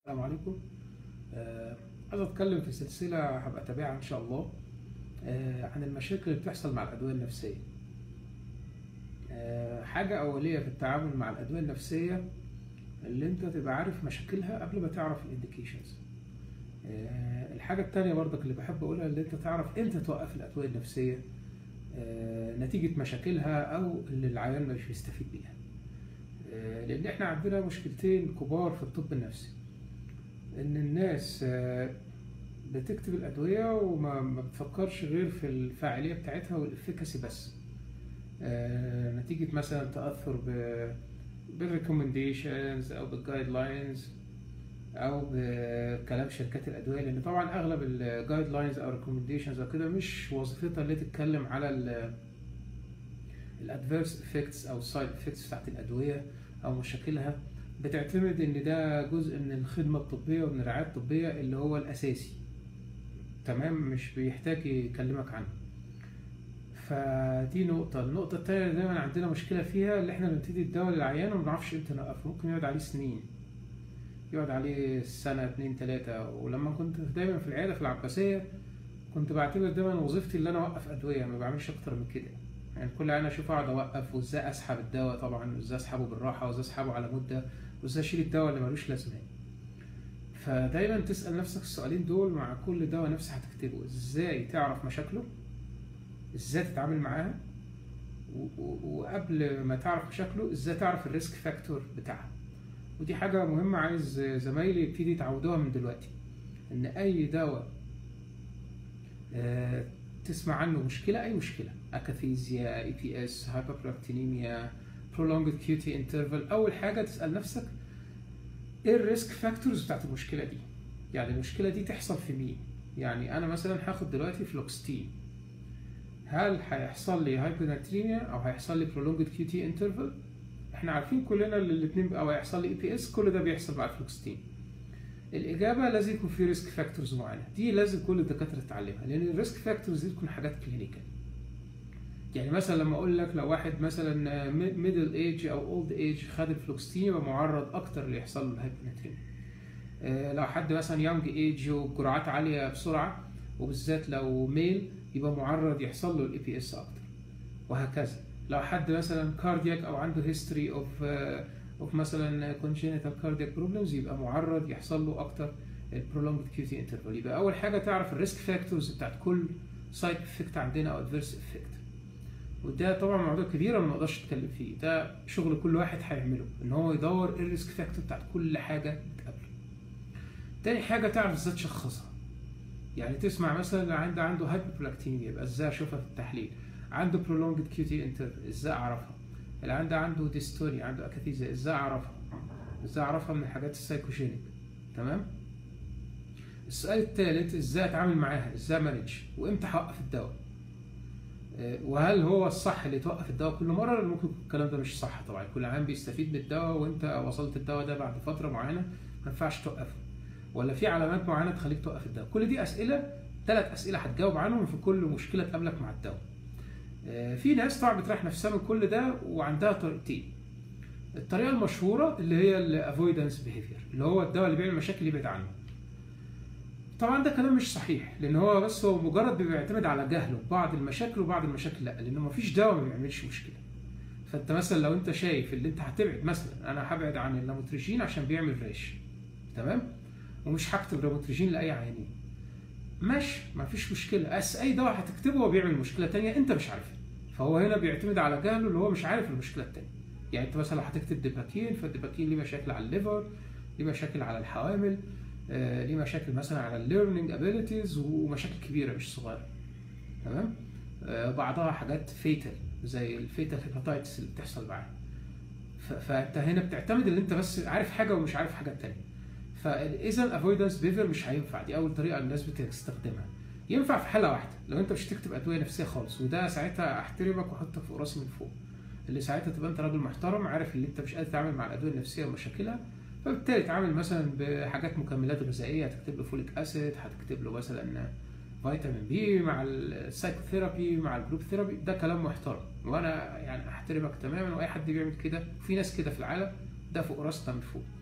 السلام عليكم آه، عايز اتكلم في سلسله هبقى اتابعها ان شاء الله آه، عن المشاكل اللي بتحصل مع الادويه النفسيه آه، حاجه اوليه في التعامل مع الادويه النفسيه اللي انت تبقى عارف مشاكلها قبل ما تعرف الانديكيشنز الحاجه التانية برضك اللي بحب اقولها اللي انت تعرف امتى توقف الادويه النفسيه آه، نتيجه مشاكلها او اللي العيان مش بيستفيد بيها آه، لان احنا عندنا مشكلتين كبار في الطب النفسي ان الناس آه، بتكتب الادويه وما ما بتفكرش غير في الفاعليه بتاعتها والافكاسي بس آه، نتيجه مثلا تاثر ب بالريكومنديشنز او بالجايد لاينز او بكلام شركات الادويه لان طبعا اغلب الجايد لاينز او ريكومنديشنز او كده مش وظيفتها اللي تتكلم على الادفيرس افكتس او السايد افكتس بتاعت الادويه او مشاكلها بتعتمد ان ده جزء من الخدمه الطبيه ومن الرعايه الطبيه اللي هو الاساسي تمام مش بيحتاج يكلمك عنه فدي نقطة، النقطة التانية اللي دايما عندنا مشكلة فيها اللي احنا بنبتدي الدواء للعيان وما بنعرفش امتى نوقفه، ممكن يقعد عليه سنين. يقعد عليه سنة اتنين تلاتة ولما كنت دايما في العيادة في العباسية كنت بعتبر دايما وظيفتي اللي انا اوقف ادوية ما بعملش اكتر من كده. يعني كل عيان اشوف اقعد اوقف وازاي اسحب الدواء طبعا وازاي اسحبه بالراحة وازاي اسحبه على مدة وازاي اشيل الدواء اللي ملوش لازمة. فدايما تسأل نفسك السؤالين دول مع كل دواء نفسي هتكتبه ازاي تعرف مشاكله ازاي تتعامل معاها و- و- وقبل ما تعرف مشاكله ازاي تعرف الريسك فاكتور بتاعها ودي حاجة مهمة عايز زمايلي يبتدي يتعودوها من دلوقتي ان اي دواء آه، تسمع عنه مشكلة اي مشكلة اكاثيزيا اي بي اس هايبربلاكتينيميا prolonged QT interval اول حاجة تسأل نفسك ايه الريسك فاكتورز بتاعت المشكلة دي يعني المشكلة دي تحصل في مين يعني انا مثلا هاخد دلوقتي فلوكستين هل هيحصل لي هايبوناتريميا او هيحصل لي prolonged QT interval احنا عارفين كلنا ان الاثنين او هيحصل لي اي بي اس كل ده بيحصل مع الفلوكستين الاجابه لازم يكون في ريسك فاكتورز معينه دي لازم كل الدكاتره تتعلمها لان الريسك فاكتورز دي تكون حاجات كلينيكال يعني مثلا لما اقول لك لو واحد مثلا ميدل ايج او اولد ايج خد الفلوكستين يبقى معرض اكتر اللي يحصل له الهايبوناتريميا آه، لو حد مثلا يونج ايج وجرعات عاليه بسرعه وبالذات لو ميل يبقى معرض يحصل له الاي بي اس اكتر وهكذا لو حد مثلا كاردياك او عنده هيستوري اوف اوف مثلا كونجينيتال كاردياك بروبلمز يبقى معرض يحصل له اكتر البرولونجد كيوتي انترفال يبقى اول حاجه تعرف الريسك فاكتورز بتاعت كل سايد افكت عندنا او ادفيرس افكت وده طبعا موضوع كبير انا ما اقدرش اتكلم فيه ده شغل كل واحد هيعمله ان هو يدور ايه الريسك فاكتور بتاعت كل حاجه بتقابله تاني حاجه تعرف ازاي تشخصها يعني تسمع مثلا اللي عنده عنده هايبربلاكتينيا يبقى ازاي اشوفها في التحليل عنده prolonged QT interval ازاي اعرفها اللي عنده عنده ديستونيا عنده اكاثيزيا ازاي اعرفها ازاي اعرفها من الحاجات السايكوجينيك تمام السؤال الثالث ازاي اتعامل معاها ازاي مانج وامتى هوقف الدواء آه، وهل هو الصح اللي توقف الدواء كل مره ولا ممكن يكون الكلام ده مش صح طبعا كل عام بيستفيد من الدواء وانت وصلت الدواء ده بعد فتره معينه ما ينفعش توقفه ولا في علامات معينه تخليك توقف الدواء كل دي اسئله ثلاث اسئله هتجاوب عنهم في كل مشكله تقابلك مع الدواء آه، في ناس طبعا بتريح نفسها من كل ده وعندها طريقتين الطريقه المشهوره اللي هي الافويدنس بيهيفير اللي هو الدواء اللي بيعمل مشاكل يبعد عنه طبعا ده كلام مش صحيح لان هو بس هو مجرد بيعتمد على جهله بعض المشاكل وبعض المشاكل لا لانه مفيش دواء ما بيعملش مشكله فانت مثلا لو انت شايف اللي انت هتبعد مثلا انا هبعد عن اللاموتريجين عشان بيعمل ريش تمام ومش هكتب لاموتريجين لاي عيانين ماشي مفيش مشكله بس اي دواء هتكتبه هو بيعمل مشكله تانية انت مش عارفها فهو هنا بيعتمد على جهله اللي هو مش عارف المشكله التانية يعني انت مثلا هتكتب ديباكين فالديباكين ليه مشاكل على الليفر ليه مشاكل على الحوامل آه، ليه مشاكل مثلا على الليرنينج ابيليتيز ومشاكل كبيره مش صغيره تمام آه، بعضها حاجات فيتال زي الفيتال هيباتايتس اللي بتحصل معاه ف- فانت هنا بتعتمد ان انت بس عارف حاجه ومش عارف حاجه تانية فاذا الافويدنس بيفر مش هينفع دي اول طريقه الناس بتستخدمها ينفع في حاله واحده لو انت مش تكتب ادويه نفسيه خالص وده ساعتها احترمك واحطك فوق راسي من فوق اللي ساعتها تبقى انت راجل محترم عارف ان انت مش قادر تتعامل مع الادويه النفسيه ومشاكلها فبالتالي تعامل مثلا بحاجات مكملات غذائيه هتكتب له فوليك اسيد هتكتب له مثلا فيتامين بي مع السايكوثيرابي مع الجروب ثيرابي ده كلام محترم وانا يعني احترمك تماما واي حد بيعمل كده وفي ناس كده في العالم ده فوق راسنا من فوق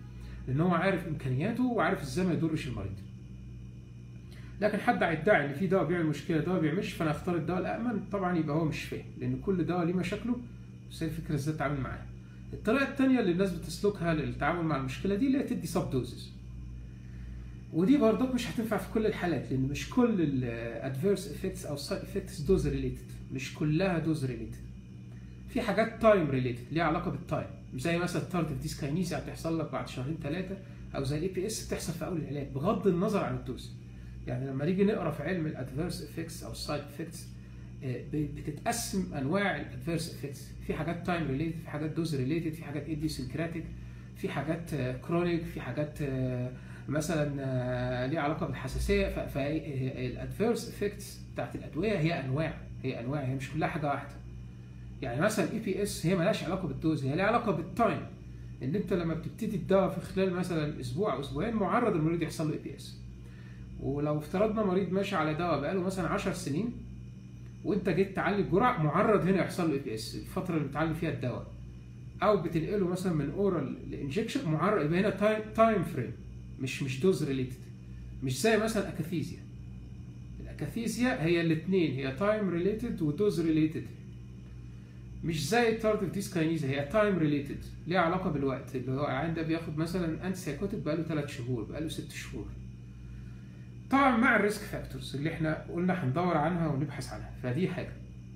لان هو عارف امكانياته وعارف ازاي ما يضرش المريض لكن حد هيدعي ان في دواء بيعمل مشكله دواء بيعملش فانا اختار الدواء الامن طبعا يبقى هو مش فاهم لان كل دواء ليه مشاكله بس هي الفكره ازاي تتعامل معاه الطريقه الثانيه اللي الناس بتسلكها للتعامل مع المشكله دي اللي هي تدي سب دوزز ودي برضك مش هتنفع في كل الحالات لان مش كل الادفيرس افكتس او سايد افكتس دوز ريليتد مش كلها دوز ريليتد في حاجات تايم ريليتد ليها علاقه بالتايم زي مثلا التاردف ديسكاينيزيا هتحصل لك بعد شهرين ثلاثه او زي الاي بي اس بتحصل في اول العلاج بغض النظر عن الدوز يعني لما نيجي نقرا في علم الادفيرس افكتس او السايد افكتس بتتقسم انواع الادفيرس افكتس في حاجات تايم ريليتد في حاجات دوز ريليتد في حاجات ايديوسنكراتيك في حاجات كرونيك في حاجات مثلا ليها علاقه بالحساسيه فالادفيرس افكتس بتاعت الادويه هي انواع هي انواع هي مش كلها حاجه واحده يعني مثلا الاي بي اس هي مالهاش علاقه بالدوز هي ليها علاقه بالتايم ان انت لما بتبتدي الدواء في خلال مثلا اسبوع او اسبوعين معرض المريض يحصل له اي بي اس ولو افترضنا مريض ماشي على دواء بقاله مثلا 10 سنين وانت جيت تعلي الجرعه معرض هنا يحصل له اي بي اس الفتره اللي بتعلي فيها الدواء او بتنقله مثلا من اورال لانجكشن معرض يبقى هنا تايم تايم فريم مش مش دوز ريليتد مش زي مثلا اكاثيزيا الاكاثيزيا هي الاثنين هي تايم ريليتد ودوز ريليتد مش زي التاردف ديسكاينيزا هي تايم ريليتد ليها علاقه بالوقت اللي هو العيان ده بياخد مثلا انتي سايكوتيك بقاله 3 شهور بقاله 6 شهور طبعا مع الريسك فاكتورز اللي احنا قلنا هندور عنها ونبحث عنها فدي حاجه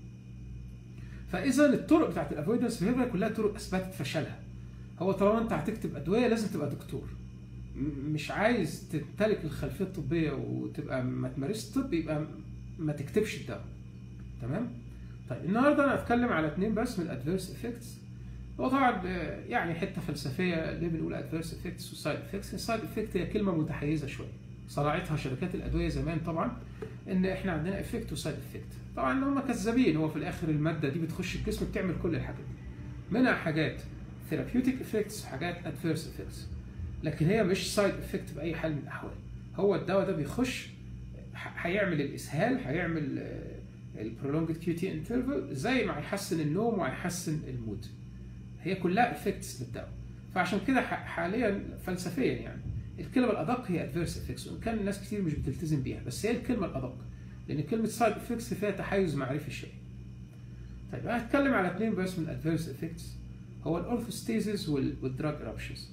فاذا الطرق بتاعت الافويدنس بيهيفير كلها طرق اثبتت فشلها هو طالما انت هتكتب ادويه لازم تبقى دكتور مش عايز تمتلك الخلفيه الطبيه وتبقى ما تمارسش طب يبقى ما تكتبش الدواء تمام طيب النهارده انا هتكلم على اثنين بس من الادفيرس افكتس هو طبعا يعني حته فلسفيه ليه بنقول ادفيرس افكتس وسايد افكتس السايد افكت هي كلمه متحيزه شويه صنعتها شركات الادويه زمان طبعا ان احنا عندنا افكت وسايد افكت طبعا هم كذابين هو في الاخر الماده دي بتخش الجسم بتعمل كل الحاجات دي منها حاجات ثيرابيوتيك افكتس حاجات ادفيرس افكتس لكن هي مش سايد افكت باي حال من الاحوال هو الدواء ده بيخش هيعمل الاسهال هيعمل البرولونجد كيو تي انترفال زي ما هيحسن النوم وهيحسن المود هي كلها افكتس للدواء فعشان كده حاليا فلسفيا يعني الكلمه الادق هي ادفيرس افكتس وان كان الناس كتير مش بتلتزم بيها بس هي الكلمه الادق لان كلمه سايد افكتس فيها تحيز معرفي شويه طيب انا هتكلم على اثنين بس من الادفيرس افكتس هو الاورثوستيزيس والدراج ارابشنز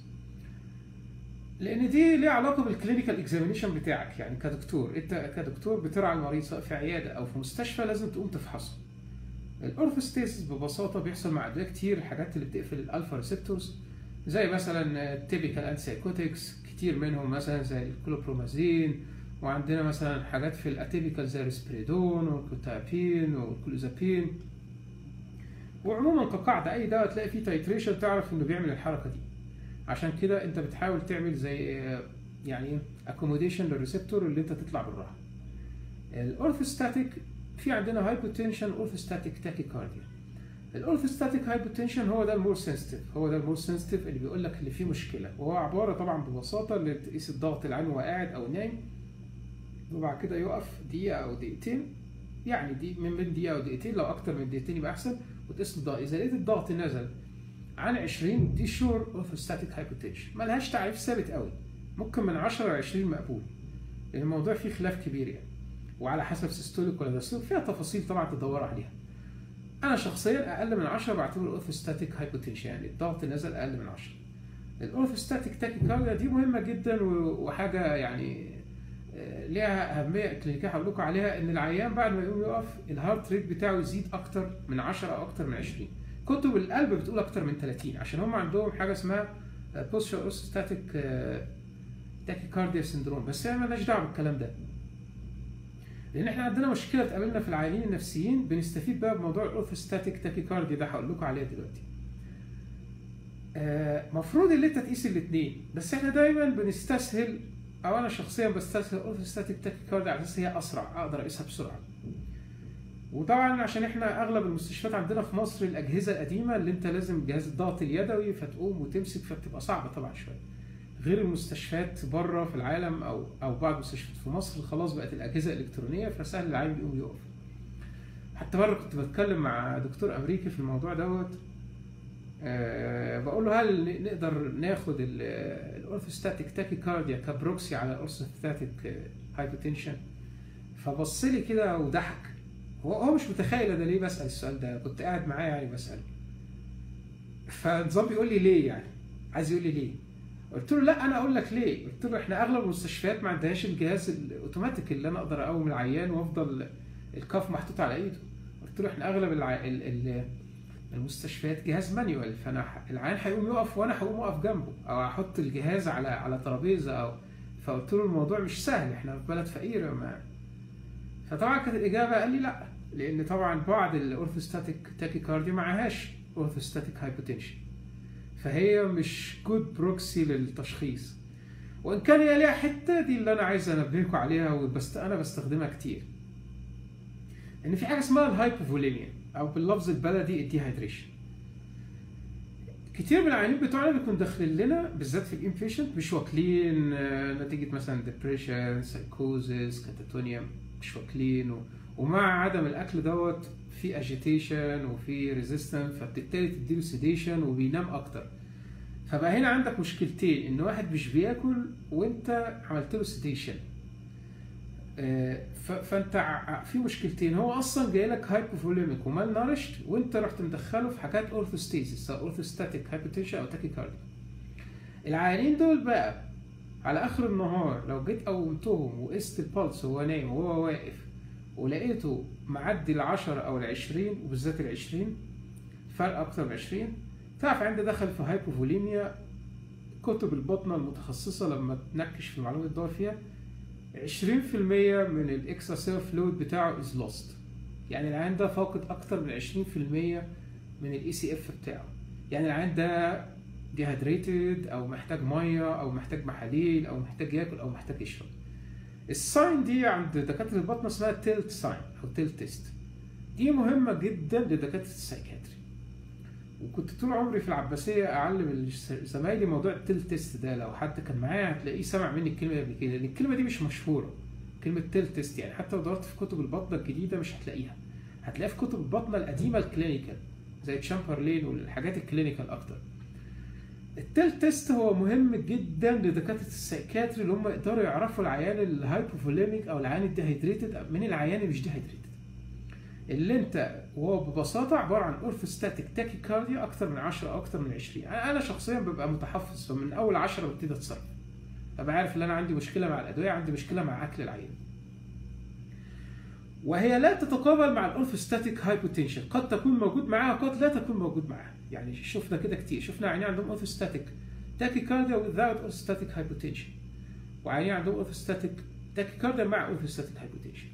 لان دي ليها علاقه بالكلينيكال اكزامينيشن بتاعك يعني كدكتور انت كدكتور بترعى المريض سواء في عياده او في مستشفى لازم تقوم تفحصه الاورثوستيسيس ببساطه بيحصل مع ادويه كتير الحاجات اللي بتقفل الالفا ريسبتورز زي مثلا تيبيكال انسايكوتكس كتير منهم مثلا زي الكلوبرومازين وعندنا مثلا حاجات في الاتيبيكال زي الريسبريدون والكوتابين والكلوزابين وعموما كقاعده اي دواء تلاقي فيه تايتريشن تعرف انه بيعمل الحركه دي عشان كده انت بتحاول تعمل زي يعني اكوموديشن للريسبتور اللي انت تطلع بالراحه الاورثوستاتيك في عندنا هايبوتنشن اورثوستاتيك تاكيكارديا الاورثوستاتيك هايبوتنشن هو ده المور سنسيتيف هو ده المور سنسيتيف اللي بيقول لك اللي فيه مشكله وهو عباره طبعا ببساطه اللي تقيس الضغط العين وهو قاعد او نايم وبعد كده يقف دقيقه او دقيقتين يعني دي من بين دقيقه او دقيقتين لو اكتر من دقيقتين يبقى احسن وتقيس الضغط اذا لقيت الضغط نزل عن 20 دي شور اورثوستاتيك هايبوتنشن ملهاش تعريف ثابت قوي ممكن من 10 ل 20 مقبول لان الموضوع فيه خلاف كبير يعني وعلى حسب سيستوليك ولا دايستوليك فيها تفاصيل طبعا تدور عليها انا شخصيا اقل من 10 بعتبره اورثوستاتيك هايبوتنشن يعني الضغط نزل اقل من 10 الاورثوستاتيك تاكيكارديا دي مهمه جدا وحاجه يعني ليها اهميه كلينيكيه هقول لكم عليها ان العيان بعد ما يقوم يقف الهارت ريت بتاعه يزيد اكتر من 10 او اكتر من 20 كتب القلب بتقول اكتر من 30 عشان هم عندهم حاجه اسمها بوستشر اوستاتيك تاكيكارديا سندروم بس هي مالهاش دعوه بالكلام ده لان احنا عندنا مشكله تقابلنا في العيانين النفسيين بنستفيد بقى بموضوع الاورثوستاتيك تاكيكارديا ده هقول لكم عليها دلوقتي المفروض ان انت تقيس الاثنين بس احنا دايما بنستسهل او انا شخصيا بستسهل الاورثوستاتيك تاكيكارديا على اساس هي اسرع اقدر اقيسها بسرعه وطبعا عشان احنا اغلب المستشفيات عندنا في مصر الاجهزه القديمه اللي انت لازم جهاز الضغط اليدوي فتقوم وتمسك فبتبقى صعبه طبعا شويه غير المستشفيات بره في العالم او او بعض المستشفيات في مصر خلاص بقت الاجهزه الالكترونيه فسهل العيان يقوم يقف حتى مره كنت بتكلم مع دكتور امريكي في الموضوع دوت أه بقول له هل نقدر ناخد الاورثوستاتيك تاكيكارديا كبروكسي على الاورثوستاتيك هايبوتنشن فبص لي كده وضحك هو هو مش متخيل انا ليه بسال السؤال ده كنت قاعد معاه يعني بساله فنظام بيقول لي ليه يعني عايز يقول لي ليه قلت له لا انا اقول لك ليه قلت له احنا اغلب المستشفيات ما عندهاش الجهاز الاوتوماتيك اللي انا اقدر اقوم العيان وافضل الكاف محطوط على ايده قلت له احنا اغلب الع... ال... ال... المستشفيات جهاز مانيوال فانا العيان هيقوم يقف وانا هقوم اقف جنبه او احط الجهاز على على ترابيزه او فقلت له الموضوع مش سهل احنا في بلد فقيره ما فطبعا كانت الاجابه قال لي لا لان طبعا بعض الاورثوستاتيك تاكيكارديا معهاش اورثوستاتيك هايبوتنشن فهي مش جود بروكسي للتشخيص وان كان هي ليها حته دي اللي انا عايز انبهكم عليها وبست انا بستخدمها كتير ان في حاجه اسمها الهايبوفوليميا او باللفظ البلدي الديهايدريشن كتير من العيانين بتوعنا بيكون داخلين لنا بالذات في الانفيشنت مش واكلين نتيجه مثلا ديبريشن سايكوزيس كاتاتونيا مش واكلين و... ومع عدم الاكل دوت في اجيتيشن وفي ريزيستنس فبتبتدي تديله سيديشن وبينام اكتر فبقى هنا عندك مشكلتين ان واحد مش بياكل وانت عملت له سيديشن فانت في مشكلتين هو اصلا جاي لك هايبوفوليميك ومال نارشت وانت رحت مدخله في حاجات اورثوستيزيس سواء اورثوستاتيك هايبوتنشن او تاكيكارديا العيانين دول بقى على اخر النهار لو جيت قومتهم وقست البلس وهو نايم وهو واقف ولقيته معدي ال 10 او ال 20 وبالذات ال 20 فرق اكتر من 20 تعرف عندي دخل في هايبوفوليميا كتب البطنه المتخصصه لما تنكش في المعلومه تدور فيها 20% من الاكسترا سيل فلويد بتاعه از لوست يعني العيان ده فاقد اكتر من 20% من الاي سي اف بتاعه يعني العيان ده ديهايدريتد او محتاج ميه او محتاج محاليل او محتاج ياكل او محتاج يشرب الساين دي عند دكاتره البطن اسمها تيلت ساين او تيلت تيست دي مهمه جدا لدكاتره السايكاتري وكنت طول عمري في العباسيه اعلم زمايلي موضوع التيل تيست ده لو حد كان معايا هتلاقيه سمع مني الكلمه قبل كده لان الكلمه دي مش مشهوره كلمه تيل تيست يعني حتى لو دورت في كتب البطنه الجديده مش هتلاقيها هتلاقيها في كتب البطنه القديمه الكلينيكال زي تشامبرلين والحاجات الكلينيكال اكتر التيل تيست هو مهم جدا لدكاتره السايكاتري اللي هم يقدروا يعرفوا العيان الهايبوفوليميك او العيان الديهيدريتد من العيان اللي مش ديهيدريتد اللي انت وهو ببساطه عباره عن اورثوستاتيك تاكيكارديا اكتر من 10 او اكتر من 20 انا شخصيا ببقى متحفظ فمن اول 10 ببتدي اتصرف ابقى عارف ان انا عندي مشكله مع الادويه عندي مشكله مع اكل العيان وهي لا تتقابل مع الاورثوستاتيك هايبوتنشن قد تكون موجود معاها قد لا تكون موجود معاها يعني شفنا كده كتير شفنا عيانين عندهم اورثوستاتيك تاكيكارديا without اورثوستاتيك هايبوتنشن وعيانين عندهم اورثوستاتيك تاكيكارديا مع اورثوستاتيك هايبوتنشن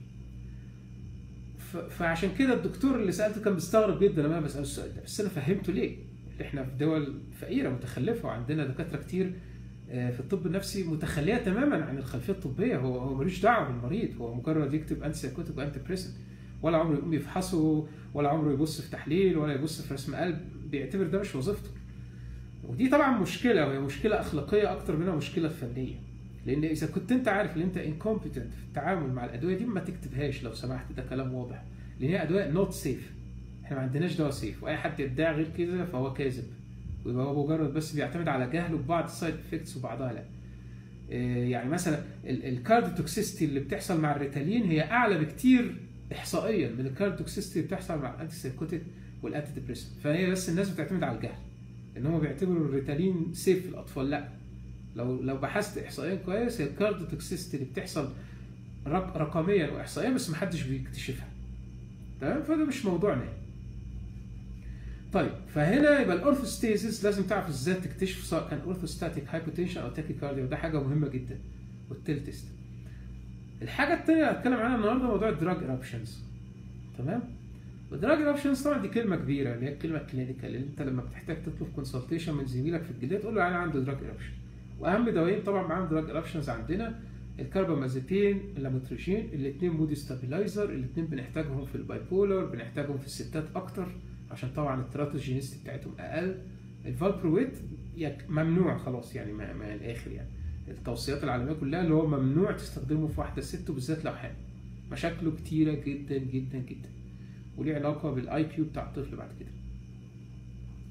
فعشان كده الدكتور اللي سالته كان بيستغرب جدا لما انا بساله السؤال ده بس انا فهمته ليه احنا في دول فقيره متخلفه وعندنا دكاتره كتير في الطب النفسي متخليه تماما عن الخلفيه الطبيه هو هو ملوش دعوه بالمريض هو مجرد يكتب انتي سايكوتيك وانتي بريسنت ولا عمره يقوم يفحصه ولا عمره يبص في تحليل ولا يبص في رسم قلب بيعتبر ده مش وظيفته ودي طبعا مشكله وهي مشكله اخلاقيه اكتر منها مشكله فنيه لان اذا كنت انت عارف ان انت انكومبتنت في التعامل مع الادويه دي ما تكتبهاش لو سمحت ده كلام واضح لان هي ادويه نوت سيف احنا ما عندناش دواء سيف واي حد يدعي غير كده فهو كاذب ويبقى هو مجرد بس بيعتمد على جهله ببعض السايد افكتس وبعضها لا يعني مثلا الكارديوتوكسيستي اللي بتحصل مع الريتالين هي اعلى بكتير احصائيا من الكارديوتوكسيستي اللي بتحصل مع الانتي سايكوتيك والانتي ديبريسنت فهي بس الناس بتعتمد على الجهل ان هم بيعتبروا الريتالين سيف في الاطفال لا لو لو بحثت احصائيا كويس هي الكارديوتوكسيستي اللي بتحصل رقميا واحصائيا بس محدش بيكتشفها تمام فده مش موضوعنا طيب فهنا يبقى الاورثوستيزيس لازم تعرف ازاي تكتشف سواء كان اورثوستاتيك هايبوتنشن او تاكيكارديا وده حاجه مهمه جدا والتيل تيست الحاجه الثانيه اللي هتكلم عنها النهارده موضوع الدراج ايرابشنز تمام الدراج ايرابشنز طبعا دي كلمه كبيره اللي هي الكلمه الكلينيكال اللي انت لما بتحتاج تطلب كونسلتيشن من زميلك في الجلديه تقول له انا عنده دراج ايرابشن واهم دوايين طبعا معاهم دراج ايرابشنز عندنا الكربامازيبين اللاموتريجين الاثنين مودي ستابلايزر الاثنين بنحتاجهم في الباي بولر بنحتاجهم في الستات اكتر عشان طبعا التراتوجينيستي بتاعتهم اقل الفالبرويت ممنوع خلاص يعني ما, ما الاخر يعني التوصيات العالميه كلها اللي هو ممنوع تستخدمه في واحده ست وبالذات لو حامل مشاكله كتيره جدا جدا جدا وليه علاقه بالاي كيو بتاع الطفل بعد كده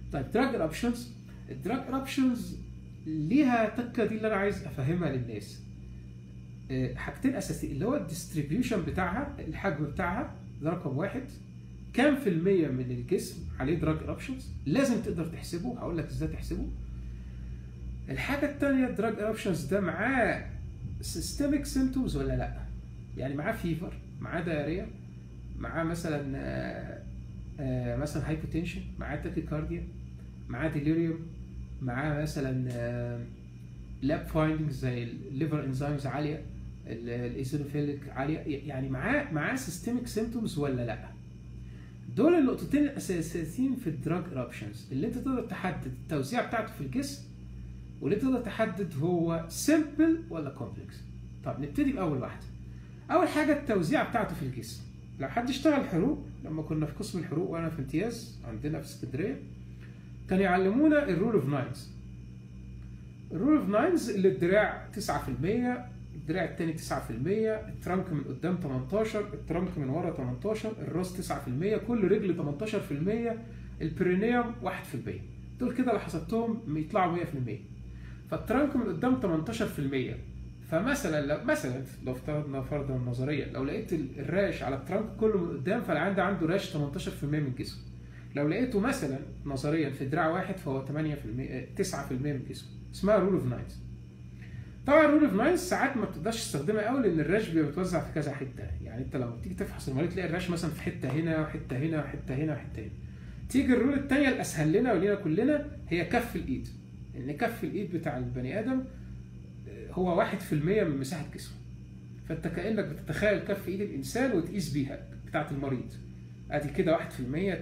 طيب دراج ارابشنز الدراج ارابشنز ليها تكه دي اللي انا عايز افهمها للناس آه، حاجتين اساسيين اللي هو الديستريبيوشن بتاعها الحجم بتاعها ده رقم واحد كام في المية من الجسم عليه دراج ارابشنز لازم تقدر تحسبه هقول لك ازاي تحسبه الحاجة التانية الدراج ارابشنز ده معاه سيستميك سيمتومز ولا لا يعني معاه فيفر معاه دايريا معاه مثلا آه، آه، مثلا هايبوتنشن معاه تاكيكارديا معاه ديليريوم معاه مثلا لاب فايندنجز زي الليفر انزيمز عاليه الايزوفيليك عاليه يعني معاه معاه سيستميك سيمتومز ولا لا دول النقطتين الاساسيين في الدراج ارابشنز اللي انت تقدر تحدد التوزيع بتاعته في الجسم واللي تقدر تحدد هو سيمبل ولا كومبلكس طب نبتدي باول واحده اول حاجه التوزيع بتاعته في الجسم لو حد اشتغل حروق لما كنا في قسم الحروق وانا في امتياز عندنا في اسكندريه كانوا يعلمونا الرول اوف ناينز الرول اوف ناينز اللي الدراع 9% الدراع التاني 9% الترنك من قدام 18 الترنك من ورا 18 الراس 9% كل رجل 18% البرينيوم 1% دول كده لو حسبتهم يطلعوا 100% فالترنك من قدام 18% فمثلا لو مثلا لو افترضنا فرضا نظريا لو لقيت الراش على الترنك كله من قدام فالعيان ده عنده راش 18% من جسمه لو لقيته مثلا نظريا في دراع واحد فهو 8% 9% من جسمه اسمها رول اوف ناينز طبعا رول اوف ناينز ساعات ما بتقدرش تستخدمها قوي لان الراش بيبقى متوزع في كذا حته يعني انت لما تيجي تفحص المريض تلاقي الراش مثلا في حته هنا وحته هنا وحته هنا وحته هنا تيجي الرول الثانيه الاسهل لنا ولينا كلنا هي كف الايد ان كف الايد بتاع البني ادم هو 1% من مساحه جسمه فانت كانك بتتخيل كف ايد الانسان وتقيس بيها بتاعه المريض ادي كده 1% 2% 3%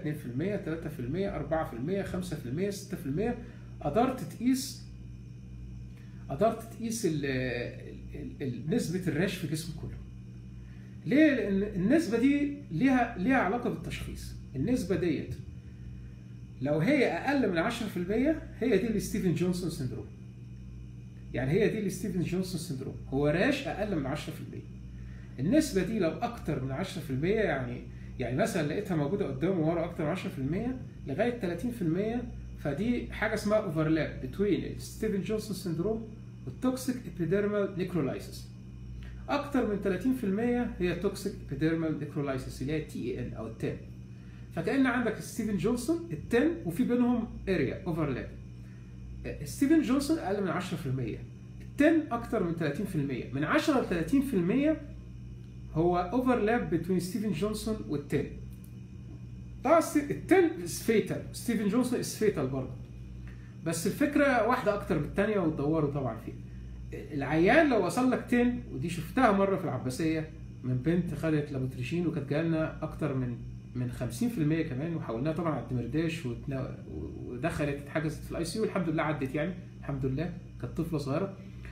4% 5% 6% قدرت تقيس قدرت تقيس ال ال ال نسبة الريش في الجسم كله. ليه؟ لأن النسبة دي ليها ليها علاقة بالتشخيص. النسبة ديت لو هي أقل من 10% هي دي الستيفن جونسون سندروم. يعني هي دي الستيفن جونسون سندروم، هو راش أقل من 10%. النسبة دي لو أكتر من 10% يعني يعني مثلا لقيتها موجودة قدام وورا أكتر من 10% لغاية 30% فدي حاجه اسمها اوفرلاب بين ستيفن جونسون سندروم والتوكسيك ابيديرمال نيكرولايسيس اكتر من 30% هي توكسيك ابيديرمال نيكرولايسيس اللي هي تي اي ان او التان فكان عندك ستيفن جونسون التان وفي بينهم اريا اوفرلاب ستيفن جونسون اقل من 10% التان اكتر من 30% من 10 ل 30% هو اوفرلاب بين ستيفن جونسون والتان طبعا التن از فيتال ستيفن جونسون از فيتال برضه بس الفكره واحده اكتر من الثانيه وتدوروا طبعا فيها العيان لو وصل لك 10 ودي شفتها مره في العباسيه من بنت خدت لابوتريشين وكانت جالنا اكتر من من 50% كمان وحولناها طبعا على الدمرداش ودخلت اتحجزت في الاي سي يو الحمد لله عدت يعني الحمد لله كانت طفله صغيره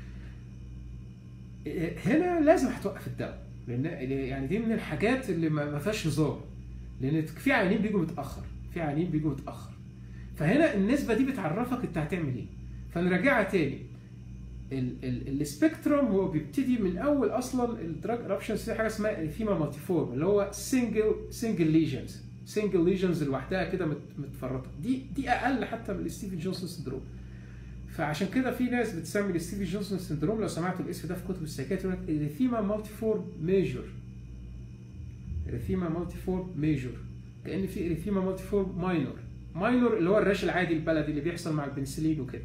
هنا لازم هتوقف الدواء لان يعني دي من الحاجات اللي ما فيهاش هزار لان في عيانين بيجوا متاخر في عيانين بيجوا متاخر فهنا النسبه دي بتعرفك انت هتعمل ايه فنراجعها تاني السبيكتروم هو بيبتدي من اول اصلا الدراج ارابشنز في حاجه اسمها اريثيما مالتيفورم اللي هو سنجل سنجل ليجنز سنجل ليجنز لوحدها كده متفرطه دي دي اقل حتى من الستيفن جونسون سندروم فعشان كده في ناس بتسمي الستيفن جونسون سندروم لو سمعتوا الاسم ده في كتب السيكاتري يقول لك اريثيما مالتيفورم ميجور اريثيما مالتي فورم ميجور كان في اريثيما مالتي فورم ماينور ماينور اللي هو الراش العادي البلدي اللي بيحصل مع البنسلين وكده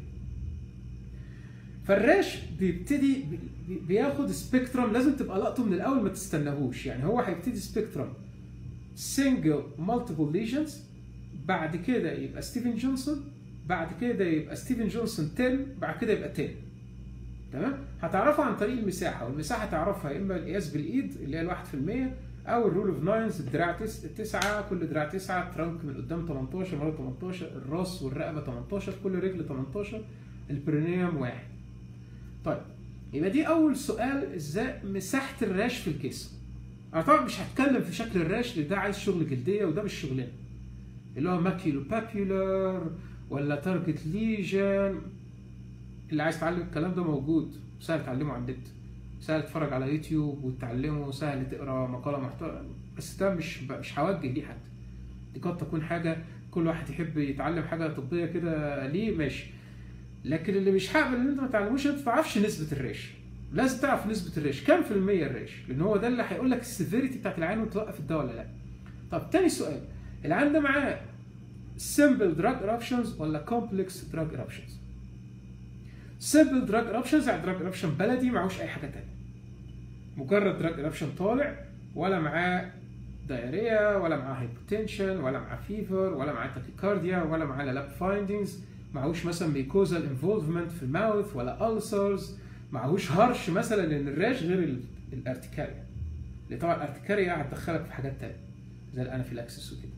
فالراش بيبتدي بياخد سبيكترم لازم تبقى لقطه من الاول ما تستناهوش يعني هو هيبتدي سبيكترم سنجل مالتيبل ليجنز بعد كده يبقى ستيفن جونسون بعد كده يبقى ستيفن جونسون 10 بعد كده يبقى 10 تمام هتعرفها عن طريق المساحه والمساحه تعرفها اما القياس بالايد اللي هي الواحد في المية او الرول اوف ناينز الدراع تسعة كل دراع تسعة ترانك من قدام 18 مرة 18 الراس والرقبة 18 كل رجل 18 البرينيوم واحد طيب يبقى دي اول سؤال ازاي مساحة الراش في الجسم انا طبعا مش هتكلم في شكل الراش لان ده عايز شغل جلدية وده مش شغلنا اللي هو ماكيلو بابيولار ولا تارجت ليجن اللي عايز يتعلم الكلام ده موجود سهل تعلمه على النت سهل تتفرج على يوتيوب وتتعلمه سهل تقرا مقاله محترمه بس ده مش مش هوجه ليه حد دي قد تكون حاجه كل واحد يحب يتعلم حاجه طبيه كده ليه ماشي لكن اللي مش حابب ان انت ما تعلموش انت ما تعرفش نسبه الريش لازم تعرف نسبه الريش كام في الميه الريش لان هو ده اللي هيقول لك السيفيريتي بتاعت العين وتوقف الدواء ولا لا طب تاني سؤال العين ده معاه simple drug eruptions ولا complex drug eruptions simple drug eruptions يعني drug eruption بلدي معهوش اي حاجه تانية مجرد drug eruption طالع ولا معاه دايريا ولا معاه هايبوتنشن ولا معاه فيفر ولا معاه تاكيكارديا ولا معاه لاب فايندينجز معهوش مثلا ميكوزال انفولفمنت في الماوث ولا ألسرز معهوش هرش مثلا لان الراش غير ال- الارتكاريا اللي طبعا الارتكاريا هتدخلك في حاجات تانية زي الانافيلاكسس وكده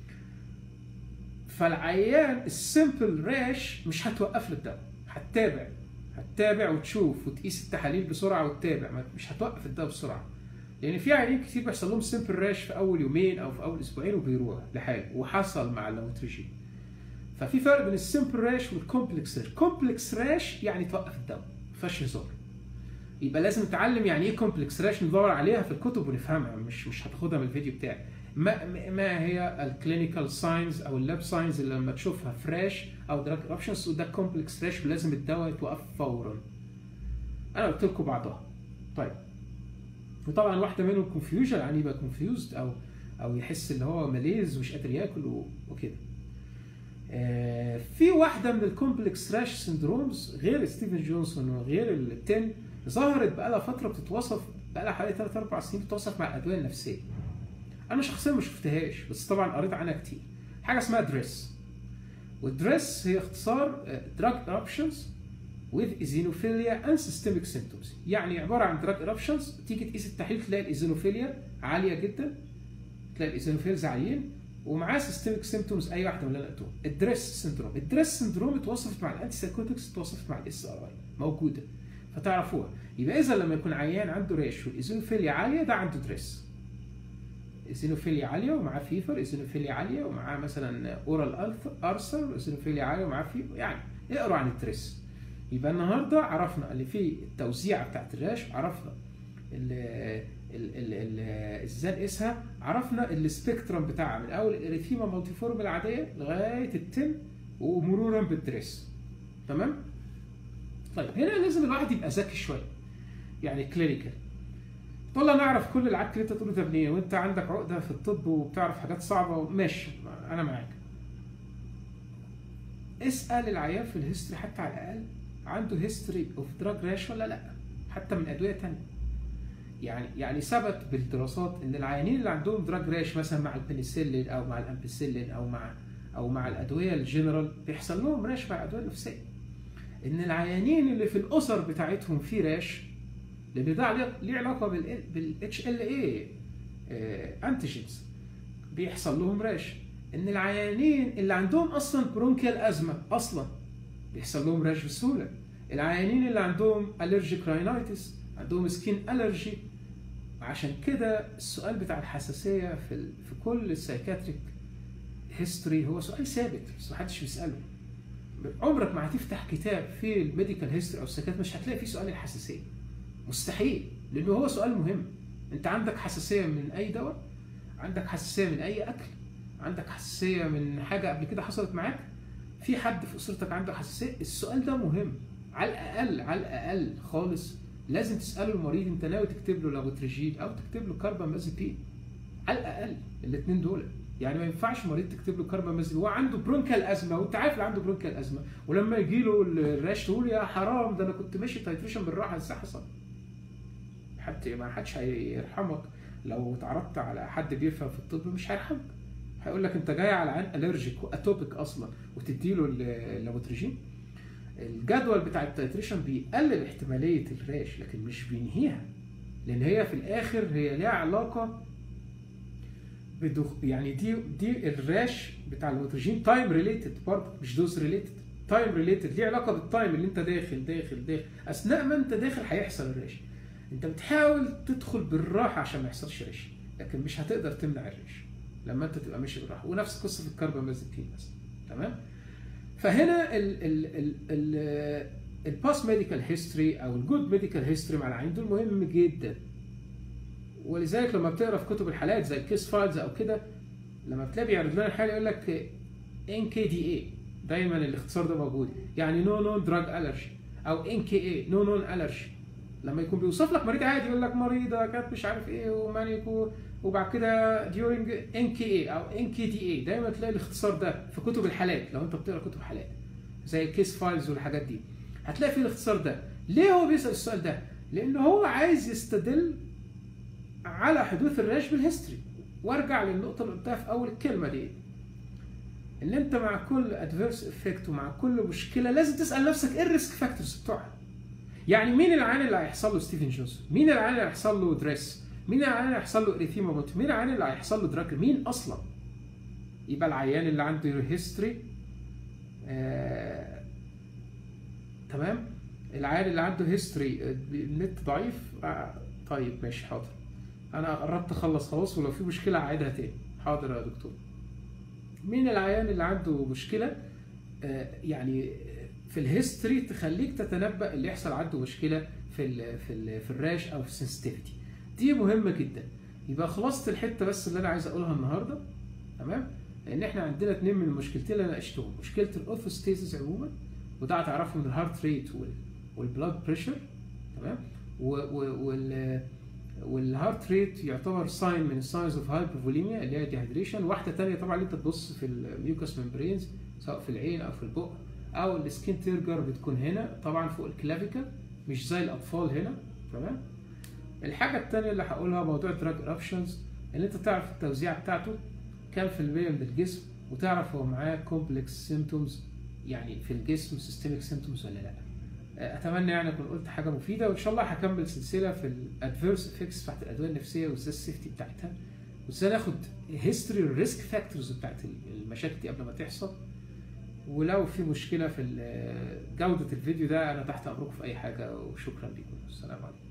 فالعيان السمبل راش مش هتوقف له الدواء هتتابع هتتابع وتشوف وتقيس التحاليل بسرعه وتتابع ما- مش هتوقف الدواء بسرعه لان في عيانين كتير بيحصل لهم سمبل راش في اول يومين او في اول اسبوعين وبيروح لحاله وحصل مع اللوتريجين ففي فرق بين السمبل راش والكومبلكس راش كومبلكس راش يعني توقف الدواء ما فيهاش هزار يبقى لازم نتعلم يعني ايه كومبلكس راش ندور عليها في الكتب ونفهمها مش مش هتاخدها من الفيديو بتاعي ما ما هي الكلينيكال ساينز او اللاب ساينز اللي لما تشوفها فريش او دراج اوبشنز وده كومبلكس راش ولازم الدواء يتوقف فورا انا قلت لكم بعضها طيب وطبعا واحده منهم كونفيوجن يعني يبقى كونفيوزد او او يحس ان هو ماليز ومش قادر ياكل و- وكده آه، في واحده من الكومبلكس راش سندرومز غير ستيفن جونسون وغير التن ظهرت بقالها فتره بتتوصف بقالها حوالي 3 4 سنين بتتوصف مع الادويه النفسيه انا شخصيا ما شفتهاش بس طبعا قريت عنها كتير حاجه اسمها دريس والدريس هي اختصار دراج اوبشنز with eosinophilia and systemic symptoms يعني عباره عن دراج eruptions تيجي تقيس التحليل تلاقي الايزينوفيليا عاليه جدا تلاقي الايزينوفيلز عاليين ومعاه سيستميك سيمتومز اي واحده من اللي انا قلتهم الدريس سندروم الدريس سندروم اتوصفت مع الانتي سايكوتكس اتوصفت مع الاس ار اي موجوده فتعرفوها يبقى اذا لما يكون عيان عنده ريش والايزينوفيليا عاليه ده عنده دريس ايزينوفيليا عاليه ومعاه فيفر ايزينوفيليا عاليه ومعاه مثلا اورال ارثر ايزينوفيليا عاليه ومعاه فيفر يعني اقروا عن الدريس يبقى النهارده عرفنا اللي فيه التوزيعه بتاعت الريش عرفنا ال ال ال ال ازاي نقيسها عرفنا السبيكترم بتاعها من اول الاريثيما مالتيفورم العاديه لغايه التن ومرورا بالدريس تمام طيب هنا لازم الواحد يبقى ذكي شويه يعني كلينيكال والله نعرف كل العك اللي انت تقوله ده منين وانت عندك عقده في الطب وبتعرف حاجات صعبه ماشي انا معاك اسال العيان في الهيستوري حتى على الاقل عنده هيستوري اوف دراج راش ولا لا حتى من ادويه تانية يعني يعني ثبت بالدراسات ان العيانين اللي عندهم دراج راش مثلا مع البنسلين او مع الامبيسيلين او مع او مع الادويه الجنرال بيحصل لهم راش مع الادويه النفسيه ان العيانين اللي في الاسر بتاعتهم في راش لان ده عليه- ليه علاقه بال بالاتش ال اي انتيجينز بيحصل لهم راش ان العيانين اللي عندهم اصلا برونكيال ازمه اصلا بيحصل لهم راش بسهوله العيانين اللي عندهم الرجيك راينايتس عندهم سكين الرجي عشان كده السؤال بتاع الحساسيه في ال... في كل السايكاتريك هيستوري هو سؤال ثابت بس محدش بيساله عمرك ما هتفتح كتاب في الميديكال هيستوري او السايكاتري مش هتلاقي فيه سؤال الحساسيه مستحيل لانه هو سؤال مهم انت عندك حساسيه من اي دواء عندك حساسيه من اي اكل عندك حساسيه من حاجه قبل كده حصلت معاك في حد في اسرتك عنده حساسيه السؤال ده مهم على الاقل على الاقل خالص لازم تساله المريض انت ناوي تكتب له لابوتريجين او تكتب له كاربامازيبين على الاقل الاثنين دول يعني ما ينفعش مريض تكتب له كاربامازيبين هو عنده برونكال ازمه وانت عارف اللي عنده برونكال ازمه ولما يجي له الراش تقول يا حرام ده انا كنت ماشي تايتريشن بالراحه ازاي حصل حتى ما حدش هيرحمك لو اتعرضت على حد بيفهم في الطب مش هيرحمك هيقول لك انت جاي على عين الرجيك واتوبيك اصلا وتديله اللابوتريجين الجدول بتاع التايتريشن بيقلل احتماليه الراش لكن مش بينهيها لان هي في الاخر هي ليها علاقه بدخ... يعني دي دي الراش بتاع اللابوتريجين تايم ريليتد برضه مش دوز ريليتد تايم ريليتد ليه علاقه بالتايم اللي انت داخل داخل داخل اثناء ما انت داخل هيحصل الراش انت بتحاول تدخل بالراحه عشان ما يحصلش ريش لكن مش هتقدر تمنع الريش لما انت تبقى ماشي بالراحه ونفس قصه الكربامازيبين مثلا تمام فهنا ال ال ال ال الباس ميديكال هيستوري او الجود ميديكال هيستوري مع العين دول مهم جدا ولذلك لما بتقرا في كتب الحالات زي الكيس فايلز او كده لما بتلاقي بيعرض لنا الحاله يقول لك ان كي دي اي دايما الاختصار ده موجود يعني نو نون دراج الرجي او ان كي اي نو نون الرجي لما يكون بيوصف لك مريض عادي يقول لك مريضه كانت مش عارف ايه ومانيكو وبعد كده ديورنج ان كي اي او ان كي دي اي دايما تلاقي الاختصار ده في كتب الحالات لو انت بتقرا كتب حالات زي الكيس فايلز والحاجات دي هتلاقي فيه الاختصار ده ليه هو بيسال السؤال ده لان هو عايز يستدل على حدوث الراش بالهيستوري وارجع للنقطه اللي قلتها في اول الكلمه دي ان انت مع كل ادفيرس افكت ومع كل مشكله لازم تسال نفسك ايه الريسك فاكتورز بتوعها يعني مين العيان اللي هيحصل له ستيفن جونسون مين العيان اللي هيحصل له دريس مين العيان اللي هيحصل له اريثيما بوت مين العيان اللي هيحصل له دراك مين اصلا يبقى العيان اللي عنده هيستوري آه... تمام العيان اللي عنده هيستوري النت ضعيف آه... طيب ماشي حاضر انا قربت اخلص خلاص ولو في مشكله اعيدها تاني حاضر يا دكتور مين العيان اللي عنده مشكله آه يعني في الهيستوري تخليك تتنبأ اللي يحصل عنده مشكله في ال في ال في الراش او في السنسيتيفيتي دي مهمه جدا يبقى خلاصه الحته بس اللي انا عايز اقولها النهارده تمام لان احنا عندنا اتنين من المشكلتين اللي انا ناقشتهم مشكله الاوثوستيزيس عموما وده هتعرفه من الهارت ريت والبلاد بريشر تمام وال والهارت ريت يعتبر ساين من الساينز اوف هايبوفوليميا اللي هي ديهيدريشن واحده ثانيه طبعا انت تبص في الميوكس ممبرينز سواء في العين او في البق او السكين تيرجر بتكون هنا طبعا فوق الكلافيكا مش زي الاطفال هنا تمام الحاجه الثانيه اللي هقولها موضوع دراج ايربشنز ان انت تعرف التوزيع بتاعته كام في المية من الجسم وتعرف هو معاه كومبلكس سيمتومز يعني في الجسم سيستميك سيمتومز ولا لا اتمنى يعني اكون قلت حاجه مفيده وان شاء الله هكمل سلسله في الادفيرس افكتس بتاعت الادويه النفسيه وازاي السيفتي بتاعتها وازاي ناخد هيستوري الريسك فاكتورز بتاعت المشاكل دي قبل ما تحصل ولو في مشكله في جوده الفيديو ده انا تحت امركم في اي حاجه وشكرا لكم السلام عليكم